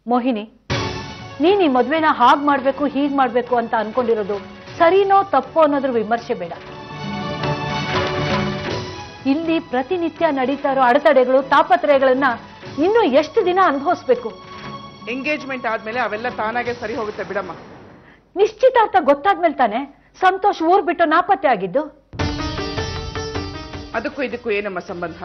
ಮೋಹಿನಿ ನೀನ್ ಈ ಮದ್ವೆನ ಹಾಗ್ ಮಾಡ್ಬೇಕು ಹೀಗ್ ಮಾಡ್ಬೇಕು ಅಂತ ಅನ್ಕೊಂಡಿರೋದು ಸರಿನೋ ತಪ್ಪೋ ಅನ್ನೋದ್ರ ವಿಮರ್ಶೆ ಬೇಡ ಇಲ್ಲಿ ಪ್ರತಿನಿತ್ಯ ನಡೀತಾ ಇರೋ ಅಡೆತಡೆಗಳು ತಾಪತ್ರಯಗಳನ್ನ ಇನ್ನು ಎಷ್ಟು ದಿನ ಅನುಭವಿಸ್ಬೇಕು ಎಂಗೇಜ್ಮೆಂಟ್ ಆದ್ಮೇಲೆ ಅವೆಲ್ಲ ತಾನಾಗೆ ಸರಿ ಹೋಗುತ್ತೆ ಬಿಡಮ್ಮ ನಿಶ್ಚಿತಾರ್ಥ ಗೊತ್ತಾದ್ಮೇಲೆ ತಾನೆ ಸಂತೋಷ್ ಊರ್ ಬಿಟ್ಟು ನಾಪತ್ತೆ ಆಗಿದ್ದು ಅದಕ್ಕೂ ಇದಕ್ಕೂ ಏನಮ್ಮ ಸಂಬಂಧ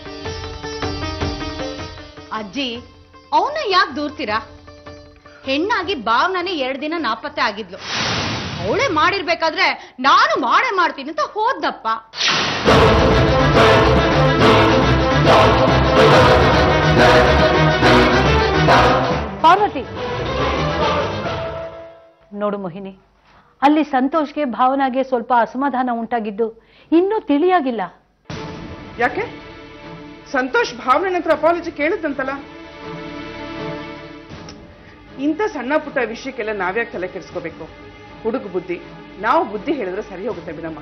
ಅಜ್ಜಿ ಅವನ್ನ ಯಾಕೆ ದೂರ್ತೀರಾ ಹೆಣ್ಣಾಗಿ ಭಾವನಾನೇ ಎರಡ್ ದಿನ ನಾಪತ್ತೆ ಆಗಿದ್ಲು ಅವಳೇ ಮಾಡಿರ್ಬೇಕಾದ್ರೆ ನಾನು ಮಾಡೇ ಮಾಡ್ತೀನಿ ಅಂತ ಹೋದ್ದಪ್ಪ ಪಾರ್ವತಿ ನೋಡು ಮೋಹಿನಿ ಅಲ್ಲಿ ಸಂತೋಷ್ಗೆ ಭಾವನಾಗೆ ಸ್ವಲ್ಪ ಅಸಮಾಧಾನ ಉಂಟಾಗಿದ್ದು ಇನ್ನೂ ತಿಳಿಯಾಗಿಲ್ಲ ಯಾಕೆ ಸಂತೋಷ್ ಭಾವನೆ ಹತ್ರ ಅಪಾಲಜಿ ಕೇಳಿದ್ದಂತಲ್ಲ ಇಂಥ ಸಣ್ಣ ಪುಟ್ಟ ವಿಷಯಕ್ಕೆಲ್ಲ ನಾವ್ಯಾಕೆ ತಲೆ ಕೆಡಿಸ್ಕೋಬೇಕು ಹುಡುಗ ಬುದ್ಧಿ ನಾವು ಬುದ್ಧಿ ಹೇಳಿದ್ರೆ ಸರಿ ಹೋಗುತ್ತೆ ಬಿಡಮ್ಮ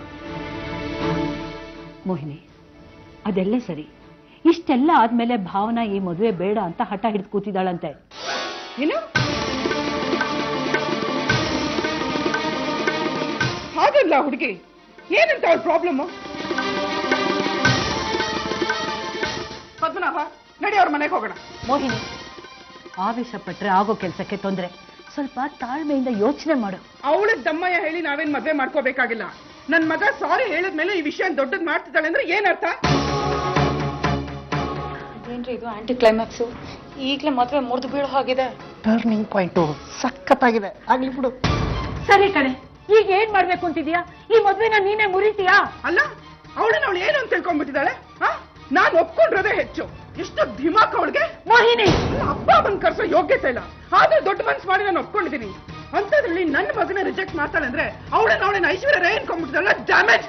ಮೋಹಿನಿ ಅದೆಲ್ಲ ಸರಿ ಇಷ್ಟೆಲ್ಲ ಆದ್ಮೇಲೆ ಭಾವನಾ ಈ ಮದುವೆ ಬೇಡ ಅಂತ ಹಠ ಹಿಡಿದು ಕೂತಿದ್ದಾಳಂತೆ ಏನು ಹಾಗಲ್ಲ ಹುಡುಗಿ ಏನಂತ ಅವ್ರ ಪ್ರಾಬ್ಲಮ್ ಪದ್ಮನಾಭ ನಡಿ ಅವ್ರ ಮನೆಗೆ ಹೋಗೋಣ ಮೋಹಿನಿ ಆವೇಶ ಪಟ್ರೆ ಆಗೋ ಕೆಲಸಕ್ಕೆ ತೊಂದರೆ ಸ್ವಲ್ಪ ತಾಳ್ಮೆಯಿಂದ ಯೋಚನೆ ಮಾಡು ಅವಳ ದಮ್ಮಯ್ಯ ಹೇಳಿ ನಾವೇನ್ ಮದ್ವೆ ಮಾಡ್ಕೋಬೇಕಾಗಿಲ್ಲ ನನ್ ಮಗ ಸಾರಿ ಹೇಳಿದ್ಮೇಲೆ ಈ ವಿಷಯ ದೊಡ್ಡದ್ ಮಾಡ್ತಿದ್ದಾಳೆ ಅಂದ್ರೆ ಏನರ್ಥ ಏನ್ರಿ ಇದು ಆಂಟಿ ಕ್ಲೈಮ್ಯಾಕ್ಸು ಈಗಲೇ ಮದುವೆ ಮುರಿದು ಬೀಳೋ ಹಾಗಿದೆ ಟರ್ನಿಂಗ್ ಪಾಯಿಂಟು ಸಖತ್ತಾಗಿದೆ ಆಗ್ಲಿ ಬಿಡು ಸರಿ ಕಣೆ ಈಗ ಏನ್ ಮಾಡ್ಬೇಕು ಅಂತಿದ್ಯಾ ಈ ಮದ್ವೆನ ನೀನೇ ಮುರಿತೀಯಾ ಅಲ್ಲ ಅವಳನ್ನ ಅವಳು ಏನು ಅಂತ ತಿಳ್ಕೊಂಡ್ಬಿಟ್ಟಿದ್ದಾಳೆ ಆ? ನಾನ್ ಒಪ್ಕೊಂಡಿರೋದೇ ಹೆಚ್ಚು ಎಷ್ಟು ಧಿಮಾಕ್ ಅವಳಿಗೆ ಮೋಹಿನಿ ಅಪ್ಪ ಅಮ್ಮನ್ ಕರ್ಸೋ ಯೋಗ್ಯತೆ ಇಲ್ಲ ಆದ್ರೆ ದೊಡ್ಡ ಮನ್ಸ್ ಮಾಡಿ ನಾನು ಒಪ್ಕೊಂಡಿದ್ದೀನಿ ಅಂತದ್ರಲ್ಲಿ ನನ್ನ ಮಗನ ರಿಜೆಕ್ಟ್ ಮಾಡ್ತಾಳೆ ಅಂದ್ರೆ ಅವಳನ್ನ ಅವಳನ್ನ ಐಶ್ವರ್ಯ ರೈ ಅನ್ಕೊಂಡ್ಬಿಟ್ಟಿದ್ದಾಳೆ ಡ್ಯಾಮೇಜ್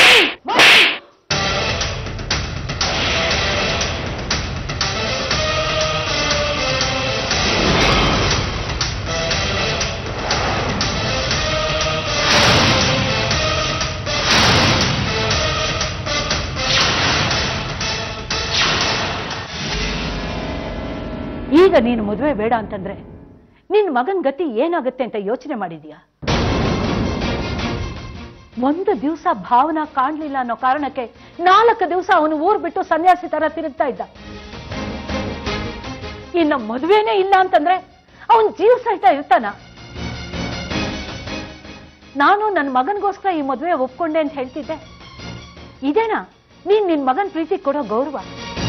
ಈಗ ನೀನು ಮದುವೆ ಬೇಡ ಅಂತಂದ್ರೆ ನಿನ್ ಮಗನ್ ಗತಿ ಏನಾಗುತ್ತೆ ಅಂತ ಯೋಚನೆ ಮಾಡಿದ್ಯಾ ಒಂದು ದಿವಸ ಭಾವನಾ ಕಾಣ್ಲಿಲ್ಲ ಅನ್ನೋ ಕಾರಣಕ್ಕೆ ನಾಲ್ಕು ದಿವಸ ಅವನು ಊರ್ ಬಿಟ್ಟು ಸನ್ಯಾಸಿ ತರ ತಿರುಗ್ತಾ ಇದ್ದ ಇನ್ನು ಮದುವೆನೇ ಇಲ್ಲ ಅಂತಂದ್ರೆ ಅವನ್ ಜೀವ ಸಹಿತ ಇರ್ತಾನ ನಾನು ನನ್ನ ಮಗನ್ಗೋಸ್ಕರ ಈ ಮದುವೆ ಒಪ್ಕೊಂಡೆ ಅಂತ ಹೇಳ್ತಿದ್ದೆ ಇದೇನಾ ನೀನ್ ನಿನ್ ಮಗನ್ ಪ್ರೀತಿ ಕೊಡೋ ಗೌರವ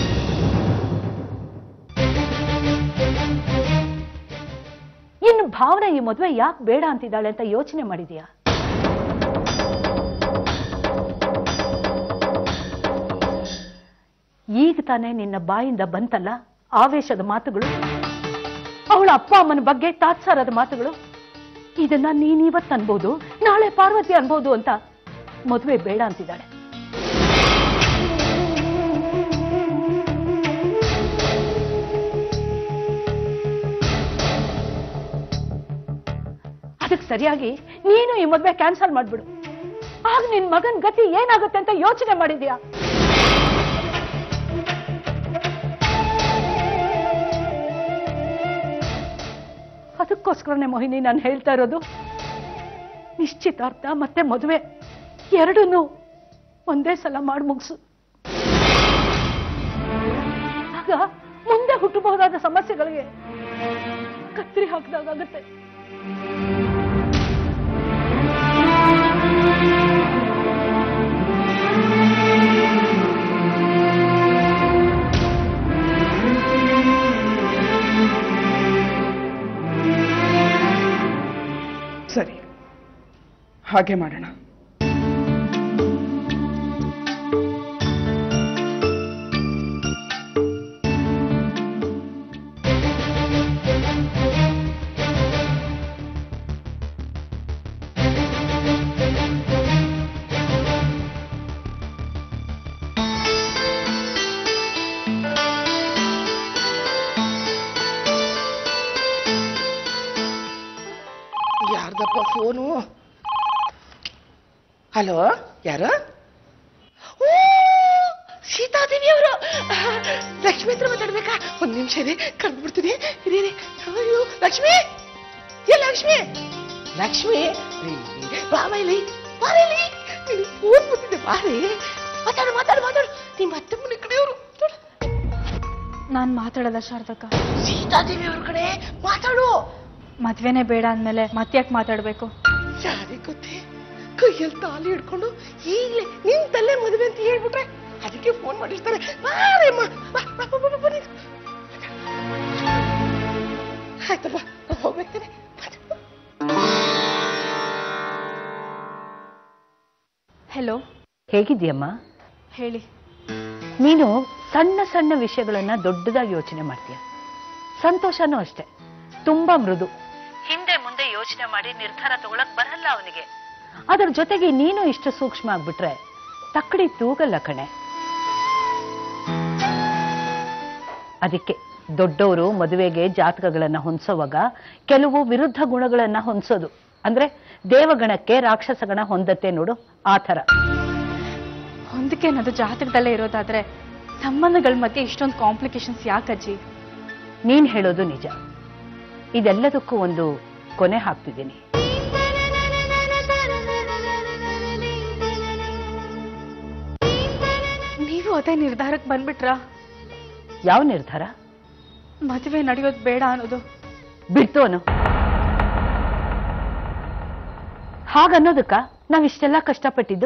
ಇನ್ನು ಭಾವನೆ ಈ ಮದುವೆ ಯಾಕೆ ಬೇಡ ಅಂತಿದ್ದಾಳೆ ಅಂತ ಯೋಚನೆ ಮಾಡಿದ್ಯಾ ಈಗ ತಾನೇ ನಿನ್ನ ಬಾಯಿಂದ ಬಂತಲ್ಲ ಆವೇಶದ ಮಾತುಗಳು ಅವಳ ಅಪ್ಪ ಅಮ್ಮನ ಬಗ್ಗೆ ತಾತ್ಸಾರದ ಮಾತುಗಳು ಇದನ್ನ ನೀನ್ ಇವತ್ತು ಅನ್ಬೋದು ನಾಳೆ ಪಾರ್ವತಿ ಅನ್ಬೋದು ಅಂತ ಮದುವೆ ಬೇಡ ಅಂತಿದ್ದಾಳೆ ಅದಕ್ಕೆ ಸರಿಯಾಗಿ ನೀನು ಈ ಮದ್ವೆ ಕ್ಯಾನ್ಸಲ್ ಮಾಡ್ಬಿಡು ಆಗ ನಿನ್ ಮಗನ್ ಗತಿ ಏನಾಗುತ್ತೆ ಅಂತ ಯೋಚನೆ ಮಾಡಿದ್ಯಾ ಅದಕ್ಕೋಸ್ಕರನೇ ಮೋಹಿನಿ ನಾನು ಹೇಳ್ತಾ ಇರೋದು ನಿಶ್ಚಿತಾರ್ಥ ಮತ್ತೆ ಮದುವೆ ಎರಡನ್ನೂ ಒಂದೇ ಸಲ ಮಾಡಿ ಮುಗಿಸು ಆಗ ಮುಂದೆ ಹುಟ್ಟಬಹುದಾದ ಸಮಸ್ಯೆಗಳಿಗೆ ಕತ್ತರಿ ಹಾಕಿದಾಗುತ್ತೆ ಸರಿ ಹಾಗೆ ಮಾಡೋಣ ಯಾರ್ದಪ್ಪ ಫೋನು ಹಲೋ ಯಾರು ಓ ಸೀತಾದೇವಿ ಅವರು ಲಕ್ಷ್ಮಿ ಹತ್ರ ಮಾತಾಡ್ಬೇಕಾ ಒಂದ್ ನಿಮಿಷ ಇದೆ ಕರ್ದ್ಬಿಡ್ತೀನಿ ಇದೇನೆ ಅಯ್ಯೋ ಲಕ್ಷ್ಮಿ ಏ ಲಕ್ಷ್ಮಿ ಲಕ್ಷ್ಮಿ ಬಾಮ ಇಲ್ಲಿ ಬಾರಿಲಿ ಫೋನ್ ಬಂದಿದೆ ಬಾರಿ ಮಾತಾಡು ಮಾತಾಡು ಮಾತಾಡು ನಿಮ್ಮ ಅತ್ತೆ ಮನೆ ಕಡೆಯವರು ನಾನ್ ಮಾತಾಡಲ್ಲ ಶಾರದಕ್ಕ ಸೀತಾದೇವಿ ಅವ್ರ ಕಡೆ ಮಾತಾಡು ಮದ್ವೆನೇ ಬೇಡ ಅಂದ್ಮೇಲೆ ಮತ್ತ್ಯಾಕ್ ಮಾತಾಡ್ಬೇಕು ಯಾರಿಗೆ ಗೊತ್ತೇ ಕೈಯಲ್ಲಿ ತಾಲಿ ಹಿಡ್ಕೊಂಡು ಈಗಲೇ ನಿಂತಲ್ಲೇ ಮದುವೆ ಅಂತ ಹೇಳ್ಬಿಟ್ರೆ ಅದಕ್ಕೆ ಫೋನ್ ಮಾಡಿರ್ತಾರೆ ಬಾರಮ್ಮ ಬಾ, ಬಾ, ಬಾ, ಬಾ, ಬನ್ನಿ. ಆಯ್ತಪ್ಪ ನಾನ್ ಹೋಗ್ಬೇಕೇನೆ ಹೆಲೋ ಹೇಗಿದ್ಯಮ್ಮ ಹೇಳಿ ನೀನು ಸಣ್ಣ ಸಣ್ಣ ವಿಷಯಗಳನ್ನ ದೊಡ್ಡದಾಗಿ ಯೋಚನೆ ಮಾಡ್ತೀಯ ಸಂತೋಷನೂ ಅಷ್ಟೆ ತುಂಬಾ ಮೃದು ಹಿಂದೆ ಮುಂದೆ ಯೋಚನೆ ಮಾಡಿ ನಿರ್ಧಾರ ತಗೊಳಕ್ ಬರಲ್ಲ ಅವನಿಗೆ ಅದರ ಜೊತೆಗೆ ನೀನು ಇಷ್ಟು ಸೂಕ್ಷ್ಮ ಆಗ್ಬಿಟ್ರೆ ತಕ್ಕಡಿ ತೂಗಲ್ಲ ಕಣೆ ಅದಕ್ಕೆ ದೊಡ್ಡವರು ಮದುವೆಗೆ ಜಾತಕಗಳನ್ನ ಹೊಂದಿಸೋವಾಗ ಕೆಲವು ವಿರುದ್ಧ ಗುಣಗಳನ್ನ ಹೊಂದಿಸೋದು ಅಂದ್ರೆ ದೇವಗಣಕ್ಕೆ ರಾಕ್ಷಸ ಗಣ ಹೊಂದತ್ತೆ ನೋಡು ಆ ಥರ ಹೊಂದಿಕೆ ಅನ್ನೋದು ಜಾತಕದಲ್ಲೇ ಇರೋದಾದ್ರೆ ಸಂಬಂಧಗಳ ಮಧ್ಯೆ ಇಷ್ಟೊಂದು ಕಾಂಪ್ಲಿಕೇಶನ್ಸ್ ಯಾಕಜ್ಜಿ ನೀನ್ ಹೇಳೋದು ನಿಜ ಇದೆಲ್ಲದಕ್ಕೂ ಒಂದು ಕೊನೆ ಹಾಕ್ತಿದ್ದೀನಿ ನೀವು ಅದೇ ನಿರ್ಧಾರಕ್ಕೆ ಬಂದ್ಬಿಟ್ರಾ ಯಾವ ನಿರ್ಧಾರ ಮದುವೆ ನಡೆಯೋದು ಬೇಡ ಅನ್ನೋದು ಬಿಡ್ತು ಅನು ಹಾಗನ್ನೋದಕ್ಕ ನಾವಿಷ್ಟೆಲ್ಲ ಕಷ್ಟಪಟ್ಟಿದ್ದು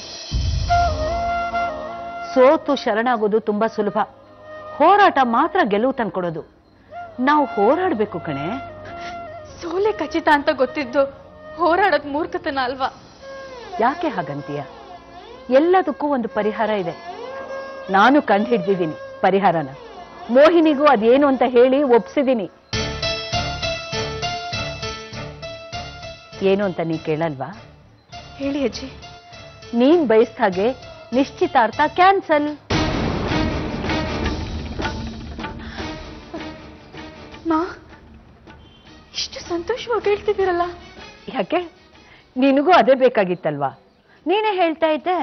ಸೋತು ಶರಣಾಗೋದು ತುಂಬಾ ಸುಲಭ ಹೋರಾಟ ಮಾತ್ರ ಗೆಲುವು ತಂದ್ಕೊಡೋದು ನಾವು ಹೋರಾಡ್ಬೇಕು ಕಣೆ ಸೋಲೆ ಖಚಿತ ಅಂತ ಗೊತ್ತಿದ್ದು ಹೋರಾಡೋದ್ ಮೂರ್ಖತನ ಅಲ್ವಾ ಯಾಕೆ ಹಾಗಂತೀಯ ಎಲ್ಲದಕ್ಕೂ ಒಂದು ಪರಿಹಾರ ಇದೆ ನಾನು ಕಂಡು ಹಿಡ್ದಿದ್ದೀನಿ ಪರಿಹಾರನ ಮೋಹಿನಿಗೂ ಅದೇನು ಅಂತ ಹೇಳಿ ಒಪ್ಸಿದ್ದೀನಿ ಏನು ಅಂತ ನೀ ಕೇಳಲ್ವಾ ಹೇಳಿ ಅಜ್ಜಿ ನೀನ್ ಬಯಸ್ದ ಹಾಗೆ ನಿಶ್ಚಿತಾರ್ಥ ಕ್ಯಾನ್ಸಲ್ ಮಾ ಇಷ್ಟು ಸಂತೋಷವಾಗಿ ಹೇಳ್ತಿದ್ದೀರಲ್ಲ ಯಾಕೆ ನಿನಗೂ ಅದೇ ಬೇಕಾಗಿತ್ತಲ್ವಾ ನೀನೇ ಹೇಳ್ತಾ ಇದ್ದೆ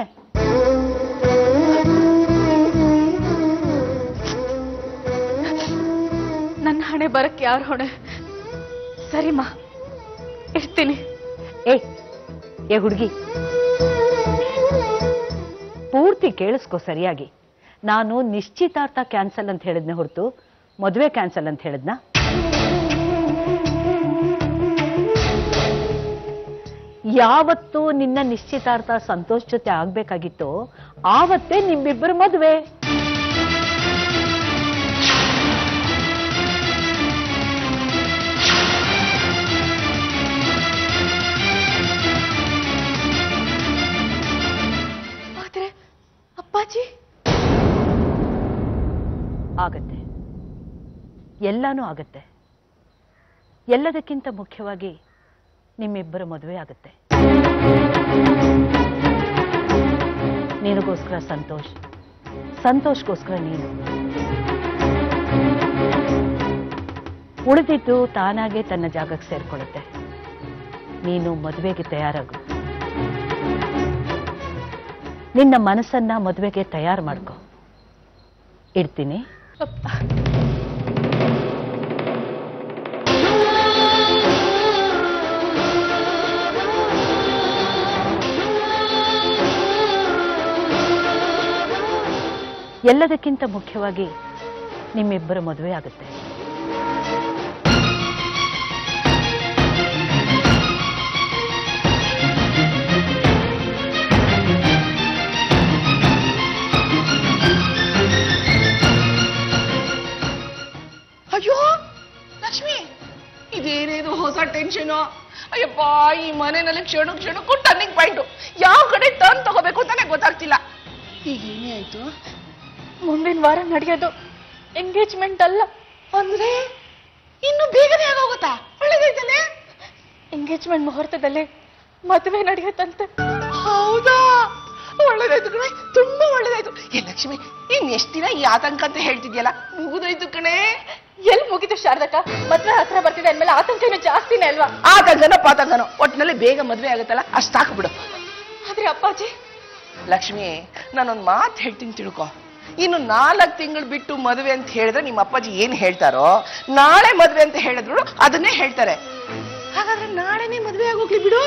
ನನ್ನ ಹಣೆ ಬರಕ್ ಯಾರು ಹೊಣೆ ಸರಿ ಮಾ ಇರ್ತೀನಿ ಏ ಏ ಹುಡುಗಿ ಪೂರ್ತಿ ಕೇಳಿಸ್ಕೊ ಸರಿಯಾಗಿ ನಾನು ನಿಶ್ಚಿತಾರ್ಥ ಕ್ಯಾನ್ಸಲ್ ಅಂತ ಹೇಳಿದ್ನೆ ಹೊರತು ಮದುವೆ ಕ್ಯಾನ್ಸಲ್ ಅಂತ ಹೇಳಿದ್ನ ಯಾವತ್ತು ನಿನ್ನ ನಿಶ್ಚಿತಾರ್ಥ ಸಂತೋಷ್ ಜೊತೆ ಆಗ್ಬೇಕಾಗಿತ್ತೋ ಆವತ್ತೇ ನಿಮ್ಮಿಬ್ಬರು ಮದುವೆ ಆದ್ರೆ ಅಪ್ಪಾಜಿ ಆಗತ್ತೆ ಎಲ್ಲಾನು ಆಗತ್ತೆ ಎಲ್ಲದಕ್ಕಿಂತ ಮುಖ್ಯವಾಗಿ ನಿಮ್ಮಿಬ್ಬರ ಮದುವೆ ಆಗುತ್ತೆ ನಿನಗೋಸ್ಕರ ಸಂತೋಷ್ ಸಂತೋಷ್ಗೋಸ್ಕರ ನೀನು ಉಳಿದಿದ್ದು ತಾನಾಗೆ ತನ್ನ ಜಾಗಕ್ಕೆ ಸೇರ್ಕೊಳ್ಳುತ್ತೆ ನೀನು ಮದುವೆಗೆ ತಯಾರಾಗು ನಿನ್ನ ಮನಸ್ಸನ್ನ ಮದುವೆಗೆ ತಯಾರು ಮಾಡ್ಕೊ ಇಡ್ತೀನಿ ಎಲ್ಲದಕ್ಕಿಂತ ಮುಖ್ಯವಾಗಿ ನಿಮ್ಮಿಬ್ಬರ ಮದುವೆ ಆಗುತ್ತೆ ಅಯ್ಯೋ ಲಕ್ಷ್ಮಿ ಇದೇನೇದು ಹೊಸ ಟೆನ್ಷನ್ ಅಯ್ಯಪ್ಪ ಈ ಮನೆಯಲ್ಲಿ ಕ್ಷಣ ಕ್ಷಣಕ್ಕೂ ಟರ್ನಿಂಗ್ ಪಾಯಿಂಟ್ ಯಾವ ಕಡೆ ಟರ್ನ್ ತಗೋಬೇಕು ಅಂತಾನೆ ಗೊತ್ತಾಗ್ತಿಲ್ಲ ಈಗ ಏನೇ ಆಯ್ತು ಮುಂದಿನ ವಾರ ನಡೆಯೋದು ಎಂಗೇಜ್ಮೆಂಟ್ ಅಲ್ಲ ಅಂದ್ರೆ ಇನ್ನು ಬೇಗನೆ ಆಗೋಗುತ್ತಾ ಒಳ್ಳೇದೈತಲ್ಲ ಎಂಗೇಜ್ಮೆಂಟ್ ಮುಹೂರ್ತದಲ್ಲಿ ಮದುವೆ ನಡೆಯುತ್ತಂತೆ ಹೌದಾ ಒಳ್ಳೇದಾಯ್ತು ಕಣೆ ತುಂಬಾ ಒಳ್ಳೇದಾಯ್ತು ಏ ಲಕ್ಷ್ಮಿ ಇನ್ ಎಷ್ಟ್ ದಿನ ಈ ಆತಂಕ ಅಂತ ಹೇಳ್ತಿದ್ಯಲ್ಲ ಮುಗಿದೋಯ್ತು ಕಣೆ ಎಲ್ಲಿ ಮುಗಿತು ಶಾರದಕ್ಕ ಮದ್ವೆ ಹತ್ರ ಬರ್ತಿದೆ ಅಂದ್ಮೇಲೆ ಆತಂಕನೂ ಜಾಸ್ತಿನೇ ಅಲ್ವಾ ಆತಂಕನೋ ಪಾತಂಕನೋ ಒಟ್ಟಿನಲ್ಲಿ ಬೇಗ ಮದ್ವೆ ಆಗುತ್ತಲ್ಲ ಅಷ್ಟ್ ಸಾಕು ಬಿಡು ಆದ್ರೆ ಅಪ್ಪಾಜಿ ಲಕ್ಷ್ಮಿ ನಾನೊಂದ್ ಮಾತು ಹೇಳ್ತೀನಿ ತಿಳ್ಕೊ ಇನ್ನು ನಾಲ್ಕು ತಿಂಗಳು ಬಿಟ್ಟು ಮದುವೆ ಅಂತ ಹೇಳಿದ್ರೆ ನಿಮ್ಮ ಅಪ್ಪಾಜಿ ಏನ್ ಹೇಳ್ತಾರೋ ನಾಳೆ ಮದುವೆ ಅಂತ ಹೇಳಿದ್ರು ಅದನ್ನೇ ಹೇಳ್ತಾರೆ ಹಾಗಾದ್ರೆ ನಾಳೆನೇ ಮದುವೆ ಆಗೋಗ್ಲಿ ಬಿಡು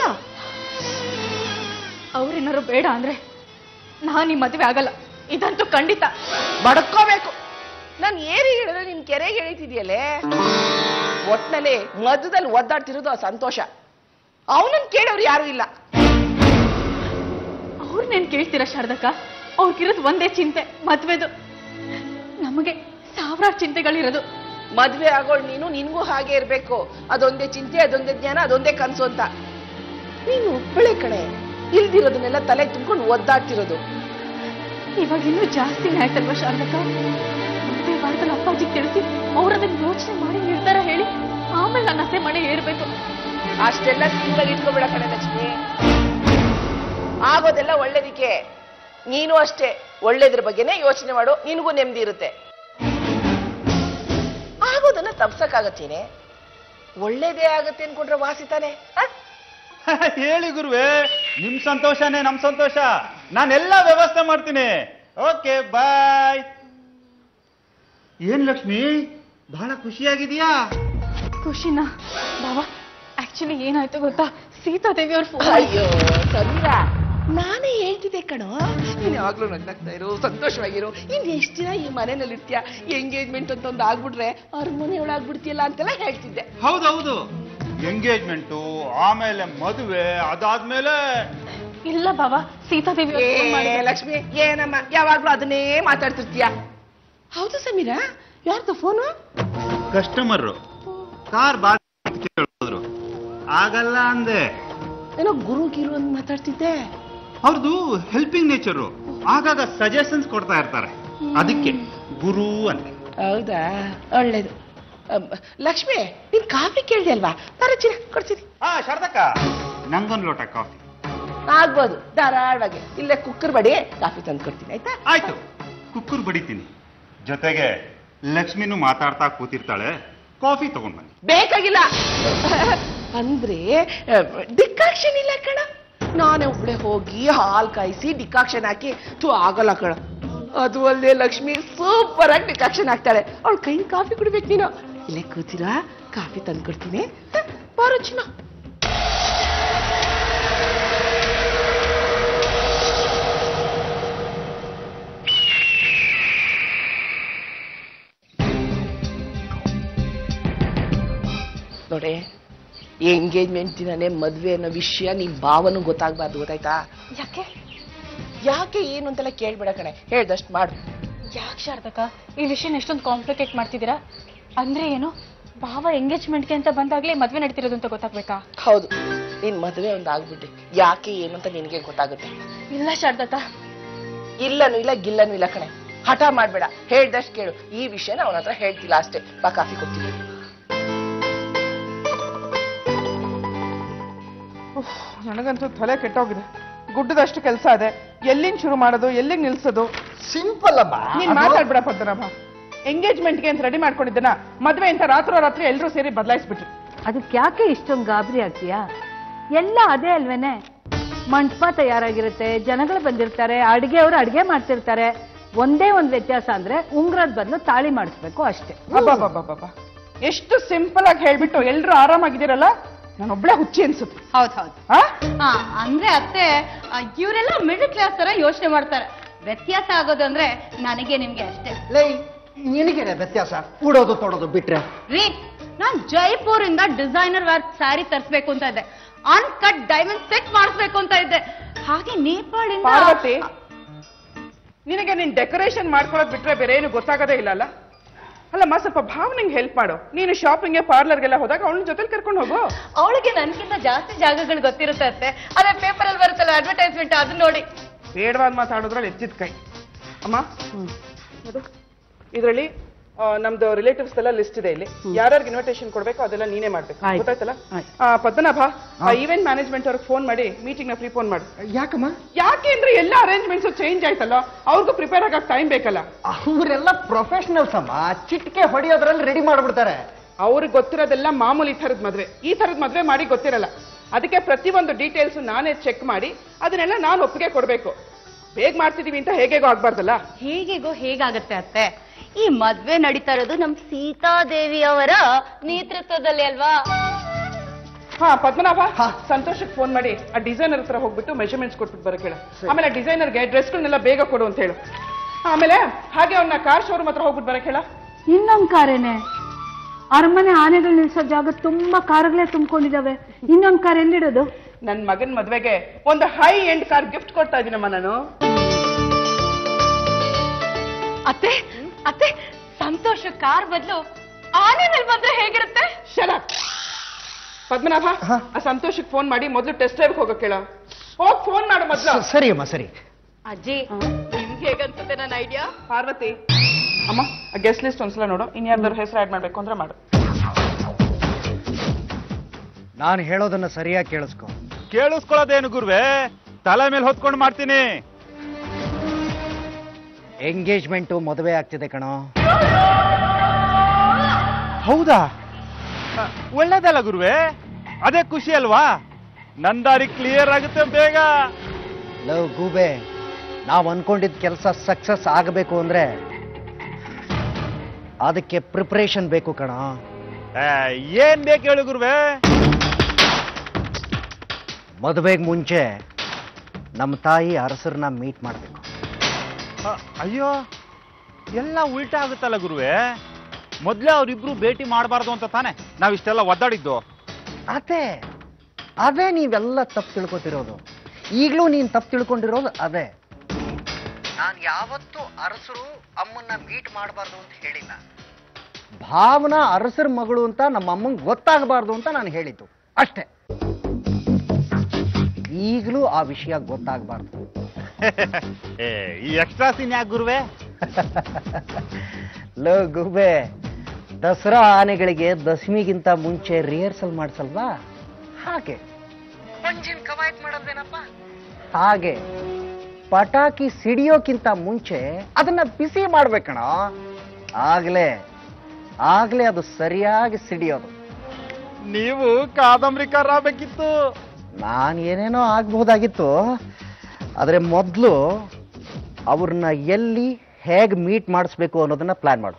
ಅವ್ರೇನಾರು ಬೇಡ ಅಂದ್ರೆ ನಾನು ಈ ಮದುವೆ ಆಗಲ್ಲ ಇದಂತೂ ಖಂಡಿತ ಬಡ್ಕೋಬೇಕು ನಾನು ಏರಿಗೆ ಹೇಳಿದ್ರೆ ನಿನ್ ಕೆರೆಗೆ ಎಳಿತಿದ್ಯಲ್ಲೇ ಒಟ್ನಲ್ಲಿ ಮಧ್ಯದಲ್ಲಿ ಒದ್ದಾಡ್ತಿರೋದು ಆ ಸಂತೋಷ ಅವನನ್ನ ಕೇಳೋರು ಯಾರು ಇಲ್ಲ ಅವ್ರನ್ನೇನ್ ಕೇಳ್ತೀರಾ ಶಾರದಕ್ಕ ಅವ್ರಿಗಿರೋದು ಒಂದೇ ಚಿಂತೆ ಮದ್ವೆದು ನಮಗೆ ಸಾವಿರಾರು ಚಿಂತೆಗಳಿರೋದು ಮದ್ವೆ ಆಗೋಳ್ ನೀನು ನಿನ್ಗೂ ಹಾಗೆ ಇರ್ಬೇಕು ಅದೊಂದೇ ಚಿಂತೆ ಅದೊಂದೇ ಜ್ಞಾನ ಅದೊಂದೇ ಕನ್ಸು ಅಂತ ನೀನು ಒಬ್ಬಳೆ ಕಡೆ ಇಲ್ದಿರೋದನ್ನೆಲ್ಲ ತಲೆ ತುಂಬ್ಕೊಂಡು ಒದ್ದಾಡ್ತಿರೋದು ಇವಾಗ ಇನ್ನೂ ಜಾಸ್ತಿನೇ ಆಯ್ತಲ್ವಾ ಶಾರದಕ್ಕ ಮದುವೆ ವಾರದಲ್ಲಿ ಅಪ್ಪಾಜಿಗೆ ತಿಳಿಸಿ ಅವ್ರದನ್ನ ಯೋಚನೆ ಮಾಡಿ ನಿರ್ಧಾರ ಹೇಳಿ ಆಮೇಲೆ ನನ್ನ ಅತ್ತೆ ಮನೆ ಏರ್ಬೇಕು ಅಷ್ಟೆಲ್ಲ ಸಿಂಗಲ್ ಇಟ್ಕೊಬೇಡ ಕಣೆ ಲಕ್ಷ್ಮಿ ಆಗೋದೆಲ್ಲ ಒಳ್ಳೇದಿಕ್ಕೆ ನೀನು ಅಷ್ಟೇ ಒಳ್ಳೇದ್ರ ಬಗ್ಗೆನೇ ಯೋಚನೆ ಮಾಡು ನಿನಗೂ ನೆಮ್ಮದಿ ಇರುತ್ತೆ ಆಗೋದನ್ನ ತಪ್ಸಕ್ಕಾಗತ್ತೇನೆ ಒಳ್ಳೇದೇ ಆಗತ್ತೆ ಅನ್ಕೊಂಡ್ರೆ ವಾಸಿತಾನೆ ಹೇಳಿ ಗುರುವೆ ನಿಮ್ ಸಂತೋಷನೇ ನಮ್ ಸಂತೋಷ ನಾನೆಲ್ಲ ವ್ಯವಸ್ಥೆ ಮಾಡ್ತೀನಿ ಓಕೆ ಬಾಯ್ ಏನ್ ಲಕ್ಷ್ಮಿ ಬಹಳ ಖುಷಿಯಾಗಿದೆಯಾ ಖುಷಿನ ಬಾಬಾ ಆಕ್ಚುಲಿ ಏನಾಯ್ತು ಗೊತ್ತಾ ಸೀತಾದೇವಿ ಅವ್ರ ಫೋನ್ ಅಯ್ಯೋ ಸಮೀರಾ ನಾನೇ ಹೇಳ್ತಿದ್ದೆ ಕಣೋ ನೀನ್ ಯಾವಾಗ್ಲೂ ನಗ್ನಾಗ್ತಾ ಇರು ಸಂತೋಷವಾಗಿರು ಇನ್ ಎಷ್ಟ್ ದಿನ ಈ ಮನೆಯಲ್ಲಿ ಇರ್ತೀಯ ಎಂಗೇಜ್ಮೆಂಟ್ ಅಂತ ಒಂದು ಆಗ್ಬಿಟ್ರೆ ಅವ್ರ ಮನೆ ಒಳಗ್ಬಿಡ್ತೀಯಲ್ಲ ಅಂತೆಲ್ಲ ಹೇಳ್ತಿದ್ದೆ ಹೌದೌದು ಎಂಗೇಜ್ಮೆಂಟು ಆಮೇಲೆ ಮದುವೆ ಅದಾದ್ಮೇಲೆ ಇಲ್ಲ ಬಾಬಾ ಸೀತಾದೇವಿ ಅವ್ರು ಫೋನ್ ಏ ಮಾಡಿದ್ರು. ಲಕ್ಷ್ಮಿ ಏನಮ್ಮ ಯಾವಾಗ್ಲೂ ಅದನ್ನೇ ಮಾತಾಡ್ತಿರ್ತೀಯ ಹೌದು ಸಮೀರಾ ಯಾರ್ದು ಫೋನು ಕಸ್ಟಮರ್ ಕಾರ್ ಬಾ ಕೇಳಿದ್ರು ಆಗಲ್ಲ ಅಂದೆ ಏನೋ ಗುರು ಗಿರು ಅಂತ ಮಾತಾಡ್ತಿದ್ದೆ ಅವ್ರದ್ದು ಹೆಲ್ಪಿಂಗ್ ನೇಚರು ಆಗಾಗ ಸಜೆಷನ್ಸ್ ಕೊಡ್ತಾ ಇರ್ತಾರೆ ಅದಕ್ಕೆ ಗುರು ಅಂತೆ ಹೌದಾ ಒಳ್ಳೇದು ಅಮ್, ಲಕ್ಷ್ಮಿ ನೀನ್ ಕಾಫಿ ಕೇಳಿದೆ ಅಲ್ವಾ ಬರ ಚಿರ ಕೊಡ್ತೀನಿ ಹಾ ಶಾರದಕ್ಕ ನಂಗೊಂದು ಲೋಟ ಕಾಫಿ ಆಗ್ಬೋದು ಧಾರಾಳವಾಗಿ ಇಲ್ಲೇ ಕುಕ್ಕರ್ ಬಡಿ ಕಾಫಿ ತಂದು ಕೊಡ್ತೀನಿ ಆಯ್ತಾ ಆಯ್ತು ಕುಕ್ಕರ್ ಬಡಿತೀನಿ ಜೊತೆಗೆ ಲಕ್ಷ್ಮಿನೂ ಮಾತಾಡ್ತಾ ಕೂತಿರ್ತಾಳೆ ಕಾಫಿ ತಗೊಂಡ್ ಬನ್ನಿ ಬೇಕಾಗಿಲ್ಲ ಅಂದ್ರೆ ಡಿಕಾಕ್ಷನ್ ಇಲ್ಲ ಕಣ ನಾನೇ ಒಬ್ಳೆ ಹೋಗಿ ಹಾಲ್ ಕಾಯಿಸಿ ಡಿಕಾಕ್ಷನ್ ಹಾಕಿ ತು ಆಗಲ್ಲ ಕಣ ಅದು ಅಲ್ಲದೆ ಲಕ್ಷ್ಮಿ ಸೂಪರ್ ಆಗಿ ಡಿಕಾಕ್ಷನ್ ಹಾಕ್ತಾಳೆ ಅವಳ ಕೈ ಕಾಫಿ ಕುಡಿಬೇಕು ನೀನು ಇಲ್ಲೇ ಕೂತಿರಾ ಕಾಫಿ ತಂದು ಕೊಡ್ತೀನಿ ಹ, ಬಾರೋ ಚಿನ್ನ ನೋಡಿ ಎಂಗೇಜ್ಮೆಂಟ್ ದಿನನೇ ಮದ್ವೆ ಅನ್ನೋ ವಿಷಯ ನಿಮ್ ಭಾವನು ಗೊತ್ತಾಗ್ಬಾರ್ದು ಗೊತ್ತಾಯ್ತಾ ಯಾಕೆ ಯಾಕೆ ಏನು ಅಂತೆಲ್ಲ ಕೇಳ್ಬೇಡ ಕಣೆ ಹೇಳ್ದಷ್ಟು ಮಾಡು ಯಾಕೆ ಶಾರದಕ್ಕ ಈ ವಿಷಯನ ಎಷ್ಟೊಂದು ಕಾಂಪ್ಲಿಕೇಟ್ ಮಾಡ್ತಿದ್ದೀರಾ ಅಂದ್ರೆ ಏನು ಭಾವ ಎಂಗೇಜ್ಮೆಂಟ್ಗೆ ಅಂತ ಬಂದಾಗ್ಲೇ ಮದ್ವೆ ನಡೀತಿರೋದು ಅಂತ ಗೊತ್ತಾಗ್ಬೇಕಾ ಹೌದು ನಿನ್ ಮದ್ವೆ ಒಂದು ಆಗ್ಬಿಟ್ಟೆ ಯಾಕೆ ಏನು ಅಂತ ನಿನಗೆ ಗೊತ್ತಾಗುತ್ತೆ ಇಲ್ಲ ಶಾರದಕ್ಕ ಇಲ್ಲನು ಇಲ್ಲ ಗಿಲ್ಲನು ಇಲ್ಲ ಕಣೆ ಹಠ ಮಾಡ್ಬೇಡ ಹೇಳ್ದಷ್ಟು ಕೇಳು ಈ ವಿಷಯನ ಅವನ ಹತ್ರ ಹೇಳ್ತಿಲ್ಲ ಅಷ್ಟೇ ಬಾ ಕಾಫಿ ಕೊಡ್ತೀನಿ ನನಗಂತೂ ತಲೆ ಕೆಟ್ಟೋಗಿದೆ ಗುಡ್ಡದಷ್ಟು ಕೆಲಸ ಇದೆ ಎಲ್ಲಿಂದ ಶುರು ಮಾಡೋದು ಎಲ್ಲಿಗೆ ನಿಲ್ಸೋದು ಸಿಂಪಲ್ ಅಮ್ಮ ನೀನ್ ಮಾತಾಡ್ಬಿಡ ಪದ್ಮನಾಭ ಎಂಗೇಜ್ಮೆಂಟ್ಗೆ ಅಂತ ರೆಡಿ ಮಾಡ್ಕೊಂಡಿದ್ದನ ಮದ್ವೆ ಅಂತ ರಾತ್ರೋರಾತ್ರಿ ಎಲ್ಲರೂ ಸೇರಿ ಬದಲಾಯಿಸ್ಬಿಟ್ರು ಅದಕ್ಕೆ ಯಾಕೆ ಇಷ್ಟೊಂದು ಗಾಬರಿ ಆಗ್ತೀಯಾ ಎಲ್ಲ ಅದೇ ಅಲ್ವೇನೆ ಮಂಟಪ ತಯಾರಾಗಿರುತ್ತೆ ಜನಗಳು ಬಂದಿರ್ತಾರೆ ಅಡಿಗೆಯವರು ಅಡಿಗೆ ಮಾಡ್ತಿರ್ತಾರೆ ಒಂದೇ ಒಂದು ವ್ಯತ್ಯಾಸ ಅಂದ್ರೆ ಉಂಗ್ರದ ಬದಲು ತಾಳಿ ಮಾಡಿಸ್ಬೇಕು ಅಷ್ಟೇ ಅಬ್ಬಬ್ಬಬ್ಬಬ್ಬ ಎಷ್ಟು ಸಿಂಪಲ್ ಆಗಿ ಹೇಳ್ಬಿಟ್ಟು ಎಲ್ರು ಆರಾಮಾಗಿದ್ದೀರಲ್ಲ ನಾನೊಬ್ಳೆ ಹುಚ್ಚಿ ಅನ್ಸುತ್ತೆ ಹೌದ್ ಹೌದು ಆ ಹಾ ಅಂದ್ರೆ ಅತ್ತೆ ಇವರೆಲ್ಲ ಮಿಡಲ್ ಕ್ಲಾಸ್ ತರ ಯೋಚನೆ ಮಾಡ್ತಾರೆ ವ್ಯತ್ಯಾಸ ಆಗೋದು ಅಂದ್ರೆ ನನಗೆ ನಿಮ್ಗೆ ಅಷ್ಟೇ ಲೈ ನಿನಗೇನೆ ವ್ಯತ್ಯಾಸ ಉಡೋದು ತೊಡೋದು ಬಿಟ್ರೆ ರೀ ನಾನ್ ಜೈಪುರ್ ಇಂದ ಡಿಸೈನರ್ ವೇರ್ ಸ್ಯಾರಿ ತರಿಸ್ಬೇಕು ಅಂತ ಇದ್ದೆ ಅನ್ಕಟ್ ಡೈಮಂಡ್ ಸೆಟ್ ಮಾಡಿಸ್ಬೇಕು ಅಂತ ಇದ್ದೆ ಹಾಗೆ ನೇಪಾಳಿಂದ ಪಾರ್ವತಿ ನಿನಗೆ ನೀನ್ ಡೆಕೋರೇಷನ್ ಮಾಡ್ಕೊಳ್ಳೋದ್ ಬಿಟ್ರೆ ಬೇರೆ ಏನು ಗೊತ್ತಾಗೋದೇ ಇಲ್ಲ ಅಲ್ಲ ಅಲ್ಲಮ್ಮ ಸ್ವಲ್ಪ ಭಾವನೆಗೆ ಹೆಲ್ಪ್ ಮಾಡು ನೀನು ಶಾಪಿಂಗ್ಗೆ ಪಾರ್ಲರ್ಗೆಲ್ಲ ಹೋದಾಗ ಅವಳ ಜೊತೆಲಿ ಕರ್ಕೊಂಡು ಹೋಗು ಅವಳಿಗೆ ನನ್ಕಿಂತ ಜಾಸ್ತಿ ಜಾಗಗಳು ಗೊತ್ತಿರುತ್ತೆ ಅತ್ತೆ ಅದೇ ಪೇಪರ್ ಅಲ್ಲಿ ಬರುತ್ತಲ್ಲ ಅಡ್ವರ್ಟೈಸ್ಮೆಂಟ್ ಅದನ್ನ ನೋಡಿ ಬೇಡವಾದ ಮಾತಾಡೋದ್ರಲ್ಲಿ ಎತ್ತಿದ ಕೈ ಅಮ್ಮ ಇದರಲ್ಲಿ ನಮ್ದು ರಿಲೇಟಿವ್ಸ್ ಎಲ್ಲ ಲಿಸ್ಟ್ ಇದೆ ಇಲ್ಲಿ ಯಾರ್ಯಾರಿಗೆ ಇನ್ವಿಟೇಷನ್ ಕೊಡ್ಬೇಕು ಅದೆಲ್ಲ ನೀನೇ ಮಾಡ್ಬೇಕು ಆಯ್ತು. ಗೊತ್ತಾಯ್ತಲ್ಲ ಆ, ಪದ್ಮನಾಭ ಈವೆಂಟ್ ಮ್ಯಾನೇಜ್ಮೆಂಟ್ ಅವ್ರಿಗೆ ಫೋನ್ ಮಾಡಿ ಮೀಟಿಂಗ್ ನ ಪ್ರಿಪೋನ್ ಮಾಡು ಯಾಕಮ್ಮ ಯಾಕೆ ಅಂದ್ರೆ ಎಲ್ಲ ಅರೇಂಜ್ಮೆಂಟ್ಸ್ ಚೇಂಜ್ ಆಯ್ತಲ್ಲ ಅವ್ರಿಗೂ ಪ್ರಿಪೇರ್ ಆಗಕ್ಕೆ ಟೈಮ್ ಬೇಕಲ್ಲ ಅವರೆಲ್ಲ ಪ್ರೊಫೆಷನಲ್ಸ್ ಅಮ್ಮ ಚಿಟಿಕೆ ಹೊಡೆಯೋದ್ರಲ್ಲಿ ರೆಡಿ ಮಾಡ್ಬಿಡ್ತಾರೆ ಅವ್ರಿಗೆ ಗೊತ್ತಿರೋದೆಲ್ಲ ಮಾಮೂಲಿ ಈ ಥರದ ಮದ್ವೆ ಈ ಥರದ ಮದ್ವೆ ಮಾಡಿ ಗೊತ್ತಿರಲ್ಲ ಅದಕ್ಕೆ ಪ್ರತಿಯೊಂದು ಡೀಟೇಲ್ಸ್ ನಾನೇ ಚೆಕ್ ಮಾಡಿ ಅದನ್ನೆಲ್ಲ ನಾನು ಒಪ್ಪಿಗೆ ಕೊಡಬೇಕು ಬೇಗ ಮಾಡ್ತಿದೀವಿ ಅಂತ ಹೇಗೇಗೋ ಆಗ್ಬಾರ್ದಲ್ಲ ಹೇಗೆಗೋ ಹೇಗಾಗತ್ತೆ ಅತ್ತೆ ಈ ಮದ್ವೆ ನಡೀತಾ ಇರೋದು ನಮ್ ಸೀತಾದೇವಿ ಅವರ ನೇತೃತ್ವದಲ್ಲಿ ಅಲ್ವಾ ಹಾ ಪದ್ಮನಾಭ ಸಂತೋಷಕ್ಕೆ ಫೋನ್ ಮಾಡಿ ಆ ಡಿಸೈನರ್ ಹತ್ರ ಹೋಗ್ಬಿಟ್ಟು ಮೆಷರ್ಮೆಂಟ್ಸ್ ಕೊಟ್ಬಿಟ್ಟು ಬರಕ್ ಹೇಳು ಆಮೇಲೆ ಆ ಡಿಸೈನರ್ಗೆ ಡ್ರೆಸ್ಗಳನ್ನೆಲ್ಲ ಬೇಗ ಕೊಡು ಅಂತ ಹೇಳು ಆಮೇಲೆ ಹಾಗೆ ಅವ್ನ ಕಾರ್ ಶೋರೂಮ್ ಹತ್ರ ಹೋಗ್ಬಿಟ್ಟು ಬರಕ್ ಹೇಳ ಇನ್ನೊಂದ್ ಕಾರೇನೆ ಅರಮನೆ ಆನೆಗಳು ನಿಲ್ಸೋ ಜಾಗ ತುಂಬಾ ಕಾರುಗಳೇ ತುಂಬಿಕೊಂಡಿದಾವೆ ಇನ್ನೊಂದ್ ಕಾರ್ ಎಲ್ಲಿಡೋದು ನನ್ ಮಗನ್ ಮದ್ವೆಗೆ ಒಂದು ಹೈ ಎಂಡ್ ಕಾರ್ ಗಿಫ್ಟ್ ಕೊಡ್ತಾ ಇದೀನಮ್ಮ ನಾನು ಅತ್ತೆ ಅತ್ತೆ ಸಂತೋಷ ಕಾರ್ ಬದಲು ಆನೆನಲ್ಲಿ ಬಂದ್ರೆ ಹೇಗಿರುತ್ತೆ ಶರ ಪದ್ಮನಾಭ ಆ ಸಂತೋಷಕ್ಕೆ ಫೋನ್ ಮಾಡಿ ಮೊದಲು ಟೆಸ್ಟ್ ಡ್ರೈವ್ ಹೋಗಕ್ ಹೇಳ ಹೋಗ್ ಫೋನ್ ಮಾಡು ಮೊದ್ಲು ಸರಿ ಅಮ್ಮ ಸರಿ ಅಜ್ಜಿ ನಿಮ್ಗೆ ಹೇಗನ್ಸುತ್ತೆ ನನ್ನ ಐಡಿಯಾ ಪಾರ್ವತಿ ಅಮ್ಮ ಗೆಸ್ಟ್ ಲಿಸ್ಟ್ ಒಂದ್ಸಲ ನೋಡು ಇನ್ಯಾರ್ದಾರು ಹೆಸರು ಆಡ್ ಮಾಡ್ಬೇಕು ಅಂದ್ರೆ ಮಾಡು ನಾನು ಹೇಳೋದನ್ನ ಸರಿಯಾಗಿ ಕೇಳಿಸ್ಕೊ ಕೇಳಿಸ್ಕೊಳ್ಳೋದೇನು ಗುರುವೆ ತಲೆ ಮೇಲೆ ಹೊತ್ಕೊಂಡು ಮಾಡ್ತೀನಿ ಎಂಗೇಜ್ಮೆಂಟು ಮದುವೆ ಆಗ್ತಿದೆ ಕಣೋ ಹೌದಾ ಅ, ಒಳ್ಳೇದಲ್ಲ ಗುರುವೆ ಅದೇ ಖುಷಿ ಅಲ್ವಾ ನನ್ ದಾರಿ ಕ್ಲಿಯರ್ ಆಗುತ್ತೆ ಬೇಗ ಲವ್ ಗೂಬೆ ನಾವು ಅನ್ಕೊಂಡಿದ್ದ ಕೆಲಸ ಸಕ್ಸಸ್ ಆಗಬೇಕು ಅಂದ್ರೆ ಅದಕ್ಕೆ ಪ್ರಿಪರೇಷನ್ ಬೇಕು ಕಣ ಆ, ಏನ್ ಬೇಕು ಹೇಳು ಗುರುವೆ ಮದುವೆಗೆ ಮುಂಚೆ ನಮ್ಮ ತಾಯಿ ಅರಸರನ್ನ ಮೀಟ್ ಮಾಡಬೇಕು ಅ, ಅಯ್ಯೋ ಎಲ್ಲ ಉಲ್ಟಾ ಆಗುತ್ತಲ್ಲ ಗುರುವೆ ಮೊದ್ಲೇ ಅವ್ರಿಬ್ರು ಭೇಟಿ ಮಾಡಬಾರ್ದು ಅಂತ ತಾನೆ ನಾವಿಷ್ಟೆಲ್ಲ ಒದ್ದಾಡಿದ್ದು ಅದೇ ಅದೇ ನೀವೆಲ್ಲ ತಪ್ಪು ತಿಳ್ಕೊತಿರೋದು ಈಗಲೂ ನೀನು ತಪ್ಪು ತಿಳ್ಕೊಂಡಿರೋದು ಅದೇ ನಾನು ಯಾವತ್ತೂ ಅರಸರು ಅಮ್ಮನ್ನ ಮೀಟ್ ಮಾಡಬಾರ್ದು ಅಂತ ಹೇಳಿಲ್ಲ ಭಾವನಾ ಅರಸರ ಮಗಳು ಅಂತ ನಮ್ಮ ಅಮ್ಮಂಗೆ ಗೊತ್ತಾಗಬಾರ್ದು ಅಂತ ನಾನು ಹೇಳಿದ್ದು ಅಷ್ಟೇ ಈಗಲೂ ಆ ವಿಷಯ ಗೊತ್ತಾಗಬಾರ್ದು ಏ, ಈ ಎಕ್ಸ್ಟ್ರಾ ಸೀನ್ ಯಾಕೆ ಗುರುವೆ ಲೋ ಗುಬೆ ದಸರಾ ಆನೆಗಳಿಗೆ ದಶಮಿಗಿಂತ ಮುಂಚೆ ರಿಹರ್ಸಲ್ ಮಾಡಿಸಲ್ವಾ ಹಾಗೆ ಪಂಜಿನ ಕವಾಯತ್ ಮಾಡೋದೇನಪ್ಪ ಹಾಗೆ ಪಟಾಕಿ ಸಿಡಿಯೋಕ್ಕಿಂತ ಮುಂಚೆ ಅದನ್ನ ಬಿಸಿ ಮಾಡ್ಬೇಕಣ ಆಗ್ಲೇ ಆಗ್ಲೇ ಅದು ಸರಿಯಾಗಿ ಸಿಡಿಯೋದು ನೀವು ಕಾದಂಬರಿಕಾರ ಆಗ್ಬೇಕಿತ್ತು ನಾನು ಏನೇನೋ ಆಗ್ಬಹುದಾಗಿತ್ತು ಆದರೆ ಮೊದಲು ಅವ್ರನ್ನ ಎಲ್ಲಿ ಹೇಗೆ ಮೀಟ್ ಮಾಡಿಸ್ಬೇಕು ಅನ್ನೋದನ್ನ ಪ್ಲಾನ್ ಮಾಡು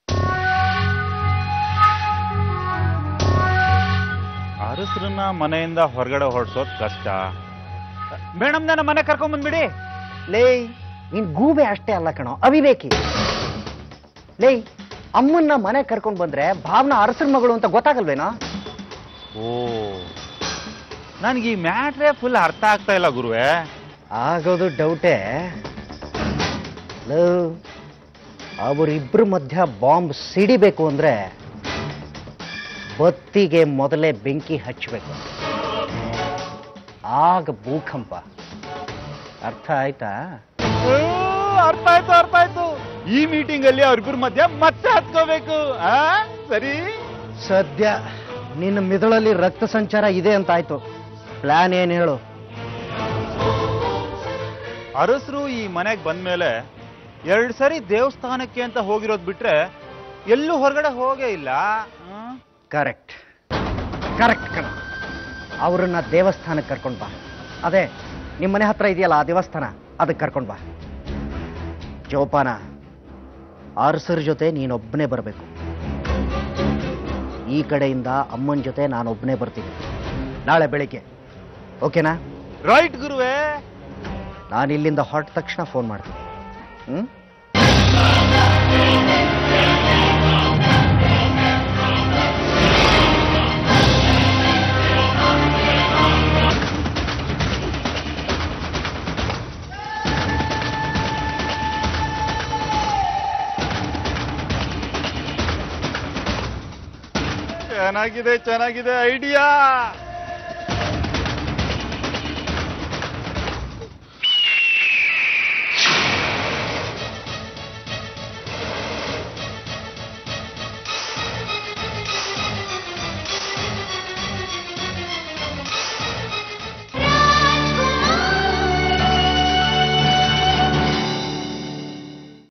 ಅರಸರನ್ನ ಮನೆಯಿಂದ ಹೊರಗಡೆ ಹೊರಡ್ಸೋದ್ ಕಷ್ಟ ಮೇಡಮ್ ನನ್ನ ಮನೆ ಕರ್ಕೊಂಡ್ ಬಂದ್ಬಿಡಿ ಲೇ ನೀನ್ ಗೂಬೆ ಅಷ್ಟೇ ಅಲ್ಲ ಕಣೋ ಅವಿವೇಕಿ ಲೇ ಅಮ್ಮನ್ನ ಮನೆ ಕರ್ಕೊಂಡು ಬಂದ್ರೆ ಭಾವನಾ ಅರಸರ ಮಗಳು ಅಂತ ಗೊತ್ತಾಗಲ್ವೇನೋ ಓ ನನ್ಗೆ ಈ ಮ್ಯಾಟ್ರೇ ಫುಲ್ ಅರ್ಥ ಆಗ್ತಾ ಇಲ್ಲ ಗುರುವೆ ಆಗೋದು ಡೌಟೇ ಲೋ ಅವರಿಬ್ಬರ ಮಧ್ಯ ಬಾಂಬ್ ಸಿಡಿಬೇಕು ಅಂದ್ರೆ ಬತ್ತಿಗೆ ಮೊದಲೇ ಬೆಂಕಿ ಹಚ್ಚಬೇಕು ಆಗ ಭೂಕಂಪ ಅರ್ಥ ಆಯ್ತಾ ಓ, ಅರ್ಥ ಆಯ್ತು ಅರ್ಥ ಆಯ್ತು ಈ ಮೀಟಿಂಗ್ ಅಲ್ಲಿ ಅವ್ರಿಬ್ರ ಮಧ್ಯ ಮತ್ತೆ ಹತ್ಕೋಬೇಕು ಆ ಸರಿ ಸದ್ಯ ನಿನ್ನ ಮಿದುಳಲ್ಲಿ ರಕ್ತ ಸಂಚಾರ ಇದೆ ಅಂತ ಆಯ್ತು ಪ್ಲಾನ್ ಏನ್ ಹೇಳು ಅರಸರು ಈ ಮನೆಗೆ ಬಂದ್ಮೇಲೆ ಎರಡ್ ಸರಿ ದೇವಸ್ಥಾನಕ್ಕೆ ಅಂತ ಹೋಗಿರೋದ್ ಬಿಟ್ರೆ ಎಲ್ಲೂ ಹೊರಗಡೆ ಹೋಗೇ ಇಲ್ಲ ಆ? ಕರೆಕ್ಟ್ ಕರೆಕ್ಟ್ ಕಣ ಅವ್ರನ್ನ ದೇವಸ್ಥಾನಕ್ಕೆ ಕರ್ಕೊಂಡ್ ಬಾ ಅದೇ ನಿಮ್ಮ ಮನೆ ಹತ್ರ ಇದೆಯಲ್ಲ ಆ ದೇವಸ್ಥಾನ ಅದಕ್ಕೆ ಕರ್ಕೊಂಡ್ ಬಾ ಜೋಪಾನ ಅರಸರ ಜೊತೆ ನೀನೊಬ್ಬನೇ ಬರಬೇಕು ಈ ಕಡೆಯಿಂದ ಅಮ್ಮನ ಜೊತೆ ನಾನೊಬ್ಬನೇ ಬರ್ತೀನಿ ನಾಳೆ ಬೆಳಿಗ್ಗೆ ಓಕೆನಾ ರೈಟ್ ಗುರುವೆ ನಾನು ಇಲ್ಲಿಂದ ಹೊರಟ ತಕ್ಷಣ ಫೋನ್ ಮಾಡ್ತೀನಿ ಹ್ಮ್ ಚೆನ್ನಾಗಿದೆ ಚೆನ್ನಾಗಿದೆ ಐಡಿಯಾ